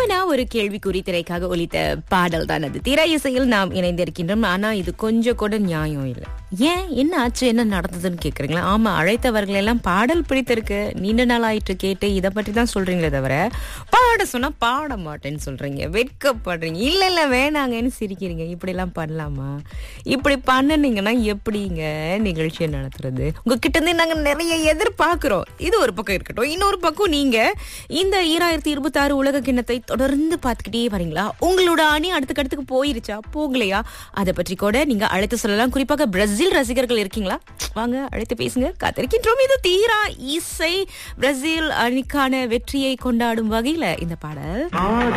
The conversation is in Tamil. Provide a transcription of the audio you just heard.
வெறுமனா ஒரு கேள்விக்குறி திரைக்காக ஒலித்த பாடல் தான் அது திரை இசையில் நாம் இணைந்திருக்கின்றோம் ஆனா இது கொஞ்சம் கூட நியாயம் இல்லை ஏன் என்ன ஆச்சு என்ன நடந்ததுன்னு கேக்குறீங்களா ஆமா அழைத்தவர்கள் எல்லாம் பாடல் பிடித்திருக்கு நீண்ட நாள் ஆயிட்டு கேட்டு இதை பற்றி தான் சொல்றீங்களே தவிர பாட சொன்னா பாட மாட்டேன்னு சொல்றீங்க வெட்கப்படுறீங்க இல்ல இல்ல வேணாங்கன்னு சிரிக்கிறீங்க இப்படி எல்லாம் பண்ணலாமா இப்படி பண்ணுனீங்கன்னா எப்படிங்க நிகழ்ச்சியை நடத்துறது உங்ககிட்ட இருந்து நாங்க நிறைய எதிர்பார்க்கிறோம் இது ஒரு பக்கம் இருக்கட்டும் இன்னொரு பக்கம் நீங்க இந்த ஈராயிரத்தி இருபத்தி ஆறு உலக கிண்ணத்தை தொடர்ந்து பார்த்துக்கிட்டே வரீங்களா உங்களோட அணி அடுத்த கட்டத்துக்கு போயிருச்சா போகலையா அதை பற்றி கூட நீங்க அழைத்து சொல்லலாம் குறிப்பாக பிரேசில் ரசிகர்கள் இருக்கீங்களா வாங்க அழைத்து பேசுங்க காத்திருக்கின்றோம் இது தீரா இசை பிரேசில் அணிக்கான வெற்றியை கொண்டாடும் வகையில இந்த பாடல்